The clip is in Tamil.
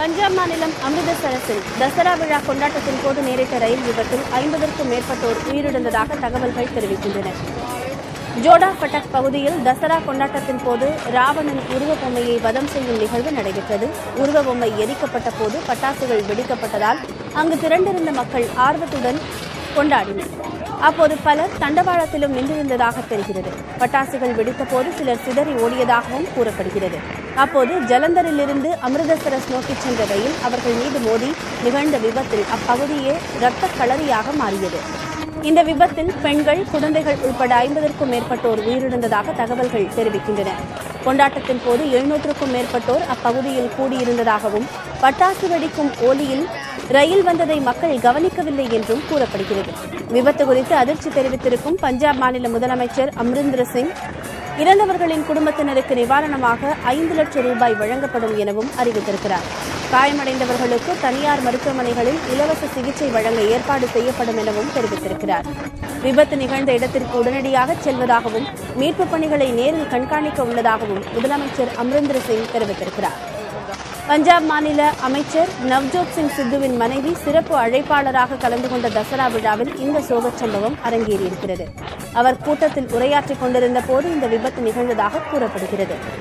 பஞ்சாப் மாநிலம் அமிர்தசரஸில் தசரா விழா கொண்டாட்டத்தின் போது நேரிட்ட ரயில் விபத்தில் ஐம்பதற்கும் மேற்பட்டோர் உயிரிழந்ததாக தகவல்கள் தெரிவிக்கின்றன ஜோடா பட்டக் பகுதியில் தசரா கொண்டாட்டத்தின் போது ராவணன் உருவ பொம்மையை வதம் செய்யும் நிகழ்வு நடைபெற்றது உருவ பொம்மை எரிக்கப்பட்ட போது பட்டாசுகள் வெடிக்கப்பட்டதால் அங்கு திரண்டிருந்த மக்கள் ஆர்வத்துடன் கொண்டாடினர் அப்போது பலர் தண்டவாளத்திலும் நின்றிருந்ததாக தெரிகிறது பட்டாசுகள் வெடித்தபோது சிலர் சிதறி ஓடியதாகவும் கூறப்படுகிறது அப்போது ஜலந்தரிலிருந்து அமிர்தசரஸ் நோக்கிச் சென்ற ரயில் அவர்கள் மீது மோதி நிகழ்ந்த விபத்தில் அப்பகுதியே இரத்த களரியாக மாறியது இந்த விபத்தில் பெண்கள் குழந்தைகள் உட்பட ஐம்பதற்கும் மேற்பட்டோர் உயிரிழந்ததாக தகவல்கள் தெரிவிக்கின்றன கொண்டாட்டத்தின் போது எழுநூற்றுக்கும் மேற்பட்டோர் அப்பகுதியில் கூடியிருந்ததாகவும் பட்டாசு வெடிக்கும் ஓலியில் ரயில் வந்ததை மக்கள் கவனிக்கவில்லை என்றும் கூறப்படுகிறது விபத்து குறித்து அதிர்ச்சி தெரிவித்திருக்கும் பஞ்சாப் மாநில முதலமைச்சர் அம்ரிந்தர் சிங் இறந்தவர்களின் குடும்பத்தினருக்கு நிவாரணமாக ஐந்து லட்சம் ரூபாய் வழங்கப்படும் எனவும் அறிவித்திருக்கிறார் காயமடைந்தவர்களுக்கு தனியார் மருத்துவமனைகளில் இலவச சிகிச்சை வழங்க ஏற்பாடு செய்யப்படும் எனவும் தெரிவித்திருக்கிறார் விபத்து நிகழ்ந்த இடத்திற்கு உடனடியாக செல்வதாகவும் மீட்புப் பணிகளை நேரில் கண்காணிக்க உள்ளதாகவும் முதலமைச்சர் அம்ரிந்தர் சிங் தெரிவித்திருக்கிறார் பஞ்சாப் மாநில அமைச்சர் நவ்ஜோத் சிங் சித்துவின் மனைவி சிறப்பு அழைப்பாளராக கலந்து கொண்ட தசரா விழாவில் இந்த சோகச் சம்பவம் அரங்கேறியிருக்கிறது அவர் கூட்டத்தில் உரையாற்றிக் கொண்டிருந்த போது இந்த விபத்து நிகழ்ந்ததாக கூறப்படுகிறது